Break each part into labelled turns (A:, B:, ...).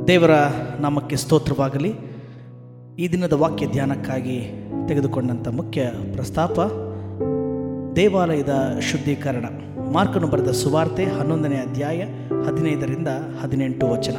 A: ದೇವರ ನಾಮಕ್ಕೆ ಸ್ತೋತ್ರವಾಗಲಿ ಈ ದಿನದ ವಾಕ್ಯ ಧ್ಯಾನಕ್ಕಾಗಿ ತೆಗೆದುಕೊಂಡಂಥ ಮುಖ್ಯ ಪ್ರಸ್ತಾಪ ದೇವಾಲಯದ ಶುದ್ಧೀಕರಣ ಮಾರ್ಕನು ಬರೆದ ಸುವಾರ್ತೆ ಹನ್ನೊಂದನೇ ಅಧ್ಯಾಯ ಹದಿನೈದರಿಂದ ಹದಿನೆಂಟು ವಚನ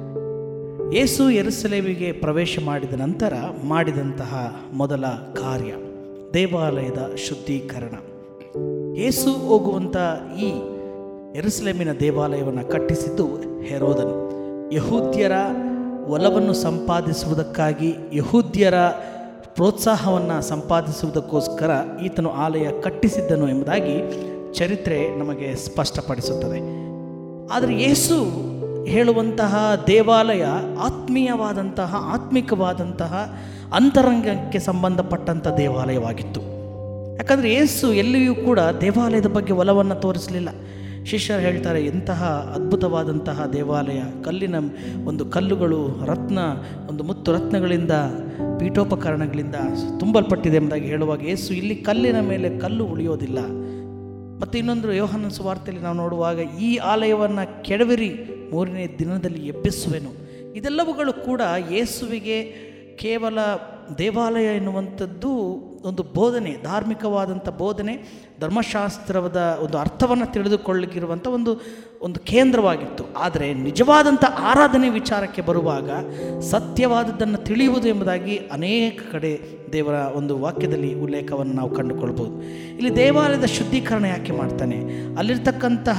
A: ಯೇಸು ಎರುಸಲೇಮಿಗೆ ಪ್ರವೇಶ ಮಾಡಿದ ನಂತರ ಮಾಡಿದಂತಹ ಮೊದಲ ಕಾರ್ಯ ದೇವಾಲಯದ ಶುದ್ಧೀಕರಣ ಯೇಸು ಹೋಗುವಂಥ ಈ ಎರುಸಲೇಮಿನ ದೇವಾಲಯವನ್ನು ಕಟ್ಟಿಸಿದ್ದು ಹೆರೋದನು ಯಹೂದ್ಯರ ಒಲವನ್ನು ಸಂಪಾದಿಸುವುದಕ್ಕಾಗಿ ಯಹೂದ್ಯರ ಪ್ರೋತ್ಸಾಹವನ್ನು ಸಂಪಾದಿಸುವುದಕ್ಕೋಸ್ಕರ ಈತನು ಆಲಯ ಕಟ್ಟಿಸಿದ್ದನು ಎಂಬುದಾಗಿ ಚರಿತ್ರೆ ನಮಗೆ ಸ್ಪಷ್ಟಪಡಿಸುತ್ತದೆ ಆದರೆ ಯೇಸು ಹೇಳುವಂತಹ ದೇವಾಲಯ ಆತ್ಮೀಯವಾದಂತಹ ಆತ್ಮಿಕವಾದಂತಹ ಅಂತರಂಗಕ್ಕೆ ಸಂಬಂಧಪಟ್ಟಂಥ ದೇವಾಲಯವಾಗಿತ್ತು ಯಾಕಂದರೆ ಯೇಸು ಎಲ್ಲಿಯೂ ಕೂಡ ದೇವಾಲಯದ ಬಗ್ಗೆ ಒಲವನ್ನು ತೋರಿಸಲಿಲ್ಲ ಶಿಷ್ಯರು ಹೇಳ್ತಾರೆ ಎಂತಹ ಅದ್ಭುತವಾದಂತಹ ದೇವಾಲಯ ಕಲ್ಲಿನ ಒಂದು ಕಲ್ಲುಗಳು ರತ್ನ ಒಂದು ಮುತ್ತು ರತ್ನಗಳಿಂದ ಪೀಠೋಪಕರಣಗಳಿಂದ ತುಂಬಲ್ಪಟ್ಟಿದೆ ಎಂಬುದಾಗಿ ಹೇಳುವಾಗ ಯೇಸು ಇಲ್ಲಿ ಕಲ್ಲಿನ ಮೇಲೆ ಕಲ್ಲು ಉಳಿಯೋದಿಲ್ಲ ಮತ್ತು ಇನ್ನೊಂದು ಯೋಹನ ಸುವಾರ್ತೆಯಲ್ಲಿ ನಾವು ನೋಡುವಾಗ ಈ ಆಲಯವನ್ನು ಕೆಡವಿರಿ ಮೂರನೇ ದಿನದಲ್ಲಿ ಎಬ್ಬಿಸುವೆನು ಇದೆಲ್ಲವುಗಳು ಕೂಡ ಯೇಸುವಿಗೆ ಕೇವಲ ದೇವಾಲಯ ಎನ್ನುವಂಥದ್ದು ಒಂದು ಬೋಧನೆ ಧಾರ್ಮಿಕವಾದಂಥ ಬೋಧನೆ ಧರ್ಮಶಾಸ್ತ್ರದ ಒಂದು ಅರ್ಥವನ್ನು ತಿಳಿದುಕೊಳ್ಳಿಗಿರುವಂಥ ಒಂದು ಒಂದು ಕೇಂದ್ರವಾಗಿತ್ತು ಆದರೆ ನಿಜವಾದಂಥ ಆರಾಧನೆ ವಿಚಾರಕ್ಕೆ ಬರುವಾಗ ಸತ್ಯವಾದದ್ದನ್ನು ತಿಳಿಯುವುದು ಎಂಬುದಾಗಿ ಅನೇಕ ಕಡೆ ದೇವರ ಒಂದು ವಾಕ್ಯದಲ್ಲಿ ಉಲ್ಲೇಖವನ್ನು ನಾವು ಕಂಡುಕೊಳ್ಬೋದು ಇಲ್ಲಿ ದೇವಾಲಯದ ಶುದ್ಧೀಕರಣ ಯಾಕೆ ಮಾಡ್ತಾನೆ ಅಲ್ಲಿರ್ತಕ್ಕಂತಹ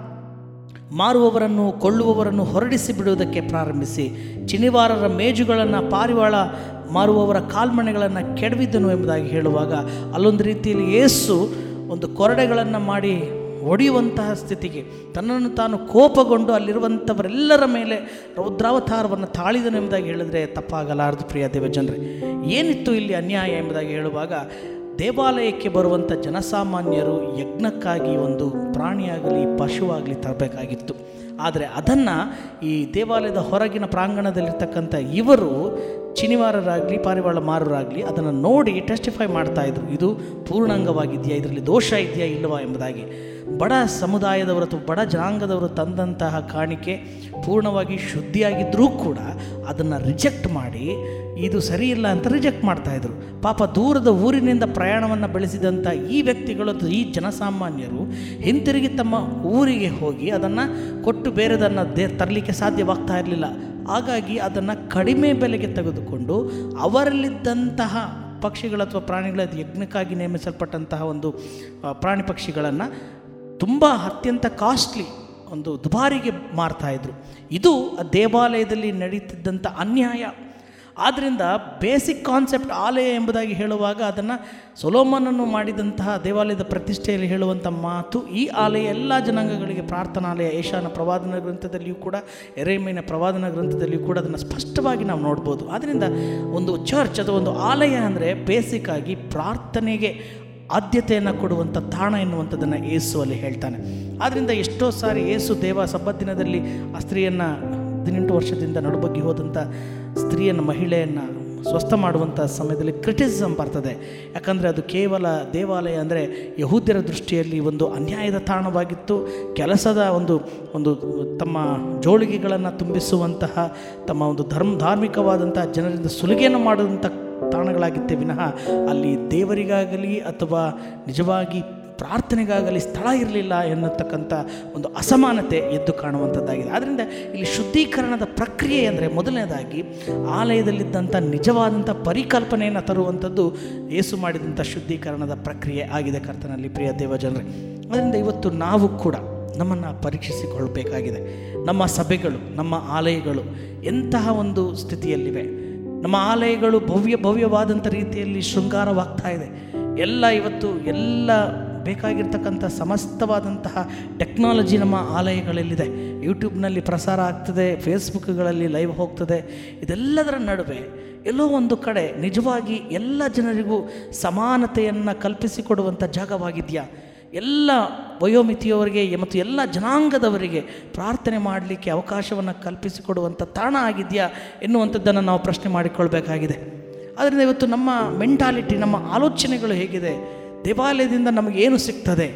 A: ಮಾರುವವರನ್ನು ಕೊಳ್ಳುವವರನ್ನು ಹೊರಡಿಸಿ ಬಿಡುವುದಕ್ಕೆ ಪ್ರಾರಂಭಿಸಿ ಚಿನಿವಾರರ ಮೇಜುಗಳನ್ನು ಪಾರಿವಾಳ ಮಾರುವವರ ಕಾಲ್ಮಣೆಗಳನ್ನು ಕೆಡವಿದ್ದನು ಎಂಬುದಾಗಿ ಹೇಳುವಾಗ ಅಲ್ಲೊಂದು ರೀತಿಯಲ್ಲಿ ಏಸು ಒಂದು ಕೊರಡೆಗಳನ್ನು ಮಾಡಿ ಹೊಡೆಯುವಂತಹ ಸ್ಥಿತಿಗೆ ತನ್ನನ್ನು ತಾನು ಕೋಪಗೊಂಡು ಅಲ್ಲಿರುವಂಥವರೆಲ್ಲರ ಮೇಲೆ ರೌದ್ರಾವತಾರವನ್ನು ತಾಳಿದನು ಎಂಬುದಾಗಿ ಹೇಳಿದರೆ ತಪ್ಪಾಗಲಾರದು ಪ್ರಿಯ ದೇವಜನರೇ ಏನಿತ್ತು ಇಲ್ಲಿ ಅನ್ಯಾಯ ಎಂಬುದಾಗಿ ಹೇಳುವಾಗ ದೇವಾಲಯಕ್ಕೆ ಬರುವಂಥ ಜನಸಾಮಾನ್ಯರು ಯಜ್ಞಕ್ಕಾಗಿ ಒಂದು ಪ್ರಾಣಿಯಾಗಲಿ ಪಶುವಾಗಲಿ ತರಬೇಕಾಗಿತ್ತು ಆದರೆ ಅದನ್ನು ಈ ದೇವಾಲಯದ ಹೊರಗಿನ ಪ್ರಾಂಗಣದಲ್ಲಿರ್ತಕ್ಕಂಥ ಇವರು ಚಿನಿವಾರರಾಗಲಿ ಪಾರಿವಾಳ ಮಾರರಾಗಲಿ ಅದನ್ನು ನೋಡಿ ಟೆಸ್ಟಿಫೈ ಮಾಡ್ತಾಯಿದ್ರು ಇದು ಪೂರ್ಣಾಂಗವಾಗಿದೆಯಾ ಇದರಲ್ಲಿ ದೋಷ ಇದೆಯಾ ಇಲ್ಲವಾ ಎಂಬುದಾಗಿ ಬಡ ಸಮುದಾಯದವರು ಅಥವಾ ಬಡ ಜನಾಂಗದವರು ತಂದಂತಹ ಕಾಣಿಕೆ ಪೂರ್ಣವಾಗಿ ಶುದ್ಧಿಯಾಗಿದ್ದರೂ ಕೂಡ ಅದನ್ನು ರಿಜೆಕ್ಟ್ ಮಾಡಿ ಇದು ಸರಿಯಿಲ್ಲ ಅಂತ ರಿಜೆಕ್ಟ್ ಮಾಡ್ತಾಯಿದ್ರು ಪಾಪ ದೂರದ ಊರಿನಿಂದ ಪ್ರಯಾಣವನ್ನು ಬೆಳೆಸಿದಂಥ ಈ ವ್ಯಕ್ತಿಗಳು ಅಥವಾ ಈ ಜನಸಾಮಾನ್ಯರು ಹಿಂತಿರುಗಿ ತಮ್ಮ ಊರಿಗೆ ಹೋಗಿ ಅದನ್ನು ಕೊಟ್ಟು ಬೇರೆದನ್ನು ದೇ ತರಲಿಕ್ಕೆ ಸಾಧ್ಯವಾಗ್ತಾ ಇರಲಿಲ್ಲ ಹಾಗಾಗಿ ಅದನ್ನು ಕಡಿಮೆ ಬೆಲೆಗೆ ತೆಗೆದುಕೊಂಡು ಅವರಲ್ಲಿದ್ದಂತಹ ಪಕ್ಷಿಗಳು ಅಥವಾ ಪ್ರಾಣಿಗಳ ಯಜ್ಞಕ್ಕಾಗಿ ನೇಮಿಸಲ್ಪಟ್ಟಂತಹ ಒಂದು ಆ, ಪ್ರಾಣಿ ಪಕ್ಷಿಗಳನ್ನು ತುಂಬ ಅತ್ಯಂತ ಕಾಸ್ಟ್ಲಿ ಒಂದು ದುಬಾರಿಗೆ ಮಾರ್ತಾಯಿದ್ರು ಇದು ಆ ದೇವಾಲಯದಲ್ಲಿ ನಡೀತಿದ್ದಂಥ ಅನ್ಯಾಯ ಆದ್ದರಿಂದ ಬೇಸಿಕ್ ಕಾನ್ಸೆಪ್ಟ್ ಆಲಯ ಎಂಬುದಾಗಿ ಹೇಳುವಾಗ ಅದನ್ನು ಸೊಲೋಮನನ್ನು ಮಾಡಿದಂತಹ ದೇವಾಲಯದ ಪ್ರತಿಷ್ಠೆಯಲ್ಲಿ ಹೇಳುವಂಥ ಮಾತು ಈ ಆಲಯ ಎಲ್ಲ ಜನಾಂಗಗಳಿಗೆ ಪ್ರಾರ್ಥನಾಲಯ ಏಷಾನ ಪ್ರವಾದನ ಗ್ರಂಥದಲ್ಲಿಯೂ ಕೂಡ ಎರೇಮಿನ ಪ್ರವಾದನ ಗ್ರಂಥದಲ್ಲಿಯೂ ಕೂಡ ಅದನ್ನು ಸ್ಪಷ್ಟವಾಗಿ ನಾವು ನೋಡ್ಬೋದು ಆದ್ದರಿಂದ ಒಂದು ಚರ್ಚ್ ಅಥವಾ ಒಂದು ಆಲಯ ಅಂದರೆ ಬೇಸಿಕ್ಕಾಗಿ ಪ್ರಾರ್ಥನೆಗೆ ಆದ್ಯತೆಯನ್ನು ಕೊಡುವಂಥ ತಾಣ ಎನ್ನುವಂಥದ್ದನ್ನು ಏಸು ಅಲ್ಲಿ ಹೇಳ್ತಾನೆ ಆದ್ದರಿಂದ ಎಷ್ಟೋ ಸಾರಿ ಏಸು ದೇವ ಸಬ್ಬತ್ ದಿನದಲ್ಲಿ ಆ ಸ್ತ್ರೀಯನ್ನು ಹದಿನೆಂಟು ವರ್ಷದಿಂದ ನಡುಬಗ್ಗಿ ಹೋದಂಥ ಸ್ತ್ರೀಯನ್ನು ಮಹಿಳೆಯನ್ನು ಸ್ವಸ್ಥ ಮಾಡುವಂಥ ಸಮಯದಲ್ಲಿ ಕ್ರಿಟಿಸಿಸಮ್ ಬರ್ತದೆ ಯಾಕಂದರೆ ಅದು ಕೇವಲ ದೇವಾಲಯ ಅಂದರೆ ಯಹೂದ್ಯರ ದೃಷ್ಟಿಯಲ್ಲಿ ಒಂದು ಅನ್ಯಾಯದ ತಾಣವಾಗಿತ್ತು ಕೆಲಸದ ಒಂದು ಒಂದು ತಮ್ಮ ಜೋಳಿಗೆಗಳನ್ನು ತುಂಬಿಸುವಂತಹ ತಮ್ಮ ಒಂದು ಧರ್ಮ ಧಾರ್ಮಿಕವಾದಂತಹ ಜನರಿಂದ ಸುಲಿಗೆಯನ್ನು ಮಾಡುವಂಥ ತಾಣಗಳಾಗಿತ್ತೆ ವಿನಃ ಅಲ್ಲಿ ದೇವರಿಗಾಗಲಿ ಅಥವಾ ನಿಜವಾಗಿ ಪ್ರಾರ್ಥನೆಗಾಗಲಿ ಸ್ಥಳ ಇರಲಿಲ್ಲ ಎನ್ನತಕ್ಕಂಥ ಒಂದು ಅಸಮಾನತೆ ಎದ್ದು ಕಾಣುವಂಥದ್ದಾಗಿದೆ ಆದ್ದರಿಂದ ಇಲ್ಲಿ ಶುದ್ಧೀಕರಣದ ಪ್ರಕ್ರಿಯೆ ಅಂದರೆ ಮೊದಲನೇದಾಗಿ ಆಲಯದಲ್ಲಿದ್ದಂಥ ನಿಜವಾದಂಥ ಪರಿಕಲ್ಪನೆಯನ್ನು ತರುವಂಥದ್ದು ಏಸು ಮಾಡಿದಂಥ ಶುದ್ಧೀಕರಣದ ಪ್ರಕ್ರಿಯೆ ಆಗಿದೆ ಕರ್ತನಲ್ಲಿ ಪ್ರಿಯ ದೇವಜನರೇ ಅದರಿಂದ ಇವತ್ತು ನಾವು ಕೂಡ ನಮ್ಮನ್ನು ಪರೀಕ್ಷಿಸಿಕೊಳ್ಬೇಕಾಗಿದೆ ನಮ್ಮ ಸಭೆಗಳು ನಮ್ಮ ಆಲಯಗಳು ಎಂತಹ ಒಂದು ಸ್ಥಿತಿಯಲ್ಲಿವೆ ನಮ್ಮ ಆಲಯಗಳು ಭವ್ಯ ಭವ್ಯವಾದಂಥ ರೀತಿಯಲ್ಲಿ ಶೃಂಗಾರವಾಗ್ತಾ ಇದೆ ಎಲ್ಲ ಇವತ್ತು ಎಲ್ಲ ಬೇಕಾಗಿರ್ತಕ್ಕಂಥ ಸಮಸ್ತವಾದಂತಹ ಟೆಕ್ನಾಲಜಿ ನಮ್ಮ ಆಲಯಗಳಲ್ಲಿದೆ ಯೂಟ್ಯೂಬ್ನಲ್ಲಿ ಪ್ರಸಾರ ಆಗ್ತದೆ ಫೇಸ್ಬುಕ್ಗಳಲ್ಲಿ ಲೈವ್ ಹೋಗ್ತದೆ ಇದೆಲ್ಲದರ ನಡುವೆ ಎಲ್ಲೋ ಒಂದು ಕಡೆ ನಿಜವಾಗಿ ಎಲ್ಲ ಜನರಿಗೂ ಸಮಾನತೆಯನ್ನು ಕಲ್ಪಿಸಿಕೊಡುವಂಥ ಜಾಗವಾಗಿದೆಯಾ ಎಲ್ಲ ವಯೋಮಿತಿಯವರಿಗೆ ಮತ್ತು ಎಲ್ಲ ಜನಾಂಗದವರಿಗೆ ಪ್ರಾರ್ಥನೆ ಮಾಡಲಿಕ್ಕೆ ಅವಕಾಶವನ್ನು ಕಲ್ಪಿಸಿಕೊಡುವಂಥ ತಾಣ ಆಗಿದೆಯಾ ಎನ್ನುವಂಥದ್ದನ್ನು ನಾವು ಪ್ರಶ್ನೆ ಮಾಡಿಕೊಳ್ಬೇಕಾಗಿದೆ ಆದ್ದರಿಂದ ಇವತ್ತು ನಮ್ಮ ಮೆಂಟಾಲಿಟಿ ನಮ್ಮ ಆಲೋಚನೆಗಳು ಹೇಗಿದೆ ದೇವಾಲಯದಿಂದ ನಮಗೇನು ಸಿಗ್ತದೆ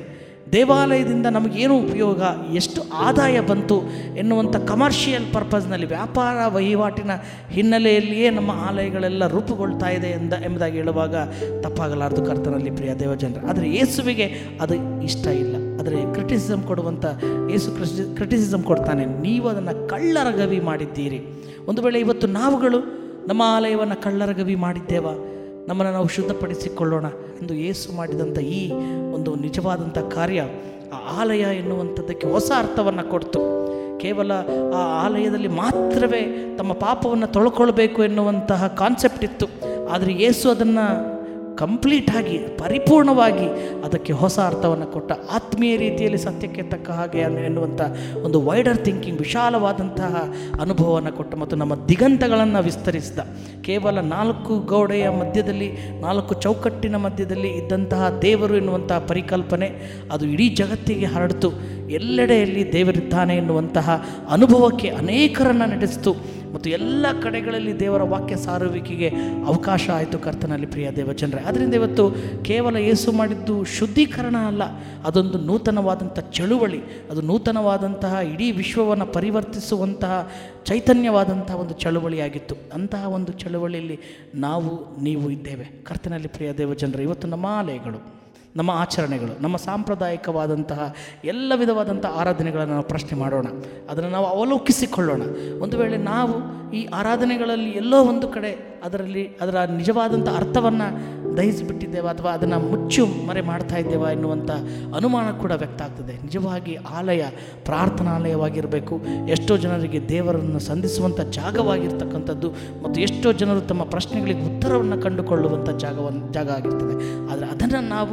A: ದೇವಾಲಯದಿಂದ ನಮಗೇನು ಉಪಯೋಗ ಎಷ್ಟು ಆದಾಯ ಬಂತು ಎನ್ನುವಂಥ ಕಮರ್ಷಿಯಲ್ ಪರ್ಪಸ್ನಲ್ಲಿ ವ್ಯಾಪಾರ ವಹಿವಾಟಿನ ಹಿನ್ನೆಲೆಯಲ್ಲಿಯೇ ನಮ್ಮ ಆಲಯಗಳೆಲ್ಲ ರೂಪುಗೊಳ್ತಾ ಇದೆ ಎಂದ ಎಂಬುದಾಗಿ ಹೇಳುವಾಗ ತಪ್ಪಾಗಲಾರದು ಕರ್ತನಲ್ಲಿ ಪ್ರಿಯ ದೇವಜನರು ಆದರೆ ಯೇಸುವಿಗೆ ಅದು ಇಷ್ಟ ಇಲ್ಲ ಆದರೆ ಕ್ರಿಟಿಸಿಸಮ್ ಕೊಡುವಂಥ ಯೇಸು ಕ್ರಿಟಿ ಕ್ರಿಟಿಸಿಸಮ್ ಕೊಡ್ತಾನೆ ನೀವು ಅದನ್ನು ಕಳ್ಳರ ಗವಿ ಮಾಡಿದ್ದೀರಿ ಒಂದು ವೇಳೆ ಇವತ್ತು ನಾವುಗಳು ನಮ್ಮ ಆಲಯವನ್ನು ಕಳ್ಳರ ಗವಿ ಮಾಡಿದ್ದೇವಾ ನಮ್ಮನ್ನು ನಾವು ಶುದ್ಧಪಡಿಸಿಕೊಳ್ಳೋಣ ಎಂದು ಯೇಸು ಮಾಡಿದಂಥ ಈ ಒಂದು ನಿಜವಾದಂಥ ಕಾರ್ಯ ಆ ಆಲಯ ಎನ್ನುವಂಥದ್ದಕ್ಕೆ ಹೊಸ ಅರ್ಥವನ್ನು ಕೊಡ್ತು ಕೇವಲ ಆ ಆಲಯದಲ್ಲಿ ಮಾತ್ರವೇ ತಮ್ಮ ಪಾಪವನ್ನು ತೊಳ್ಕೊಳ್ಬೇಕು ಎನ್ನುವಂತಹ ಕಾನ್ಸೆಪ್ಟ್ ಇತ್ತು ಆದರೆ ಯೇಸು ಅದನ್ನು ಕಂಪ್ಲೀಟಾಗಿ ಪರಿಪೂರ್ಣವಾಗಿ ಅದಕ್ಕೆ ಹೊಸ ಅರ್ಥವನ್ನು ಕೊಟ್ಟ ಆತ್ಮೀಯ ರೀತಿಯಲ್ಲಿ ಸತ್ಯಕ್ಕೆ ತಕ್ಕ ಹಾಗೆ ಅನ್ನು ಎನ್ನುವಂಥ ಒಂದು ವೈಡರ್ ಥಿಂಕಿಂಗ್ ವಿಶಾಲವಾದಂತಹ ಅನುಭವವನ್ನು ಕೊಟ್ಟ ಮತ್ತು ನಮ್ಮ ದಿಗಂತಗಳನ್ನು ವಿಸ್ತರಿಸಿದ ಕೇವಲ ನಾಲ್ಕು ಗೋಡೆಯ ಮಧ್ಯದಲ್ಲಿ ನಾಲ್ಕು ಚೌಕಟ್ಟಿನ ಮಧ್ಯದಲ್ಲಿ ಇದ್ದಂತಹ ದೇವರು ಎನ್ನುವಂತಹ ಪರಿಕಲ್ಪನೆ ಅದು ಇಡೀ ಜಗತ್ತಿಗೆ ಹರಡಿತು ಎಲ್ಲೆಡೆಯಲ್ಲಿ ದೇವರಿದ್ದಾನೆ ಎನ್ನುವಂತಹ ಅನುಭವಕ್ಕೆ ಅನೇಕರನ್ನು ನಡೆಸಿತು ಮತ್ತು ಎಲ್ಲ ಕಡೆಗಳಲ್ಲಿ ದೇವರ ವಾಕ್ಯ ಸಾರುವಿಕೆಗೆ ಅವಕಾಶ ಆಯಿತು ಕರ್ತನಲ್ಲಿ ಪ್ರಿಯ ದೇವಜನರೇ ಅದರಿಂದ ಇವತ್ತು ಕೇವಲ ಏಸು ಮಾಡಿದ್ದು ಶುದ್ಧೀಕರಣ ಅಲ್ಲ ಅದೊಂದು ನೂತನವಾದಂಥ ಚಳುವಳಿ ಅದು ನೂತನವಾದಂತಹ ಇಡೀ ವಿಶ್ವವನ್ನು ಪರಿವರ್ತಿಸುವಂತಹ ಚೈತನ್ಯವಾದಂತಹ ಒಂದು ಚಳುವಳಿಯಾಗಿತ್ತು ಅಂತಹ ಒಂದು ಚಳುವಳಿಯಲ್ಲಿ ನಾವು ನೀವು ಇದ್ದೇವೆ ಕರ್ತನಲ್ಲಿ ಪ್ರಿಯ ದೇವಜನರು ಇವತ್ತು ನಮ್ಮ ಆಲಯಗಳು ನಮ್ಮ ಆಚರಣೆಗಳು ನಮ್ಮ ಸಾಂಪ್ರದಾಯಿಕವಾದಂತಹ ಎಲ್ಲ ವಿಧವಾದಂಥ ಆರಾಧನೆಗಳನ್ನು ನಾವು ಪ್ರಶ್ನೆ ಮಾಡೋಣ ಅದನ್ನು ನಾವು ಅವಲೋಕಿಸಿಕೊಳ್ಳೋಣ ಒಂದು ವೇಳೆ ನಾವು ಈ ಆರಾಧನೆಗಳಲ್ಲಿ ಎಲ್ಲೋ ಒಂದು ಕಡೆ ಅದರಲ್ಲಿ ಅದರ ನಿಜವಾದಂಥ ಅರ್ಥವನ್ನು ದಹಿಸಿಬಿಟ್ಟಿದ್ದೇವೆ ಅಥವಾ ಅದನ್ನು ಮುಚ್ಚು ಮರೆ ಮಾಡ್ತಾ ಇದ್ದೇವಾ ಎನ್ನುವಂಥ ಅನುಮಾನ ಕೂಡ ವ್ಯಕ್ತ ಆಗ್ತದೆ ನಿಜವಾಗಿ ಆಲಯ ಪ್ರಾರ್ಥನಾಲಯವಾಗಿರಬೇಕು ಎಷ್ಟೋ ಜನರಿಗೆ ದೇವರನ್ನು ಸಂಧಿಸುವಂಥ ಜಾಗವಾಗಿರ್ತಕ್ಕಂಥದ್ದು ಮತ್ತು ಎಷ್ಟೋ ಜನರು ತಮ್ಮ ಪ್ರಶ್ನೆಗಳಿಗೆ ಉತ್ತರವನ್ನು ಕಂಡುಕೊಳ್ಳುವಂಥ ಜಾಗವನ್ನು ಜಾಗ ಆಗಿರ್ತದೆ ಆದರೆ ಅದನ್ನು ನಾವು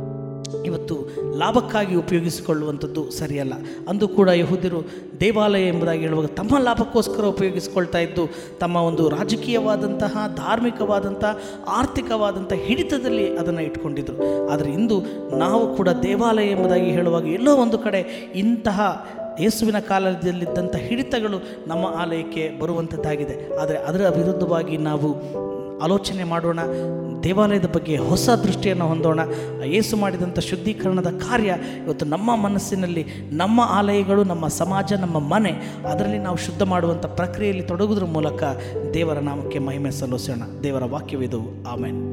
A: ಇವತ್ತು ಲಾಭಕ್ಕಾಗಿ ಉಪಯೋಗಿಸಿಕೊಳ್ಳುವಂಥದ್ದು ಸರಿಯಲ್ಲ ಅಂದು ಕೂಡ ಯಹೂದ್ಯರು ದೇವಾಲಯ ಎಂಬುದಾಗಿ ಹೇಳುವಾಗ ತಮ್ಮ ಲಾಭಕ್ಕೋಸ್ಕರ ಉಪಯೋಗಿಸಿಕೊಳ್ತಾ ಇದ್ದು ತಮ್ಮ ಒಂದು ರಾಜಕೀಯವಾದಂತಹ ಧಾರ್ಮಿಕವಾದಂಥ ಆರ್ಥಿಕವಾದಂಥ ಹಿಡಿತದಲ್ಲಿ ಅದನ್ನು ಇಟ್ಕೊಂಡಿದ್ರು ಆದರೆ ಇಂದು ನಾವು ಕೂಡ ದೇವಾಲಯ ಎಂಬುದಾಗಿ ಹೇಳುವಾಗ ಎಲ್ಲೋ ಒಂದು ಕಡೆ ಇಂತಹ ಯೇಸುವಿನ ಕಾಲದಲ್ಲಿದ್ದಂಥ ಹಿಡಿತಗಳು ನಮ್ಮ ಆಲಯಕ್ಕೆ ಬರುವಂಥದ್ದಾಗಿದೆ ಆದರೆ ಅದರ ವಿರುದ್ಧವಾಗಿ ನಾವು ಆಲೋಚನೆ ಮಾಡೋಣ ದೇವಾಲಯದ ಬಗ್ಗೆ ಹೊಸ ದೃಷ್ಟಿಯನ್ನು ಹೊಂದೋಣ ಯೇಸು ಮಾಡಿದಂಥ ಶುದ್ಧೀಕರಣದ ಕಾರ್ಯ ಇವತ್ತು ನಮ್ಮ ಮನಸ್ಸಿನಲ್ಲಿ ನಮ್ಮ ಆಲಯಗಳು ನಮ್ಮ ಸಮಾಜ ನಮ್ಮ ಮನೆ ಅದರಲ್ಲಿ ನಾವು ಶುದ್ಧ ಮಾಡುವಂಥ ಪ್ರಕ್ರಿಯೆಯಲ್ಲಿ ತೊಡಗುವುದ್ರ ಮೂಲಕ ದೇವರ ನಾಮಕ್ಕೆ ಮಹಿಮೆ ಸಲ್ಲಿಸೋಣ ದೇವರ ವಾಕ್ಯವಿದು ಆಮೇಲೆ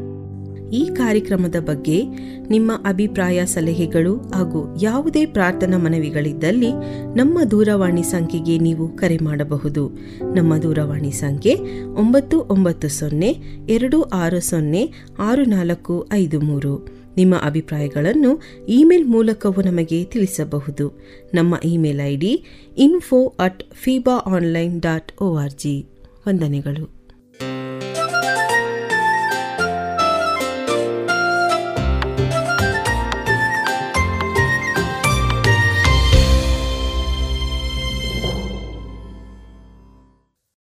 B: ಈ ಕಾರ್ಯಕ್ರಮದ ಬಗ್ಗೆ ನಿಮ್ಮ ಅಭಿಪ್ರಾಯ ಸಲಹೆಗಳು ಹಾಗೂ ಯಾವುದೇ ಪ್ರಾರ್ಥನಾ ಮನವಿಗಳಿದ್ದಲ್ಲಿ ನಮ್ಮ ದೂರವಾಣಿ ಸಂಖ್ಯೆಗೆ ನೀವು ಕರೆ ಮಾಡಬಹುದು ನಮ್ಮ ದೂರವಾಣಿ ಸಂಖ್ಯೆ ಒಂಬತ್ತು ಒಂಬತ್ತು ಸೊನ್ನೆ ಎರಡು ಆರು ಸೊನ್ನೆ ಆರು ನಾಲ್ಕು ಐದು ಮೂರು ನಿಮ್ಮ ಅಭಿಪ್ರಾಯಗಳನ್ನು ಇಮೇಲ್ ಮೂಲಕವೂ ನಮಗೆ ತಿಳಿಸಬಹುದು ನಮ್ಮ email I D info at Feeba online dot O R G ವಂದನೆಗಳು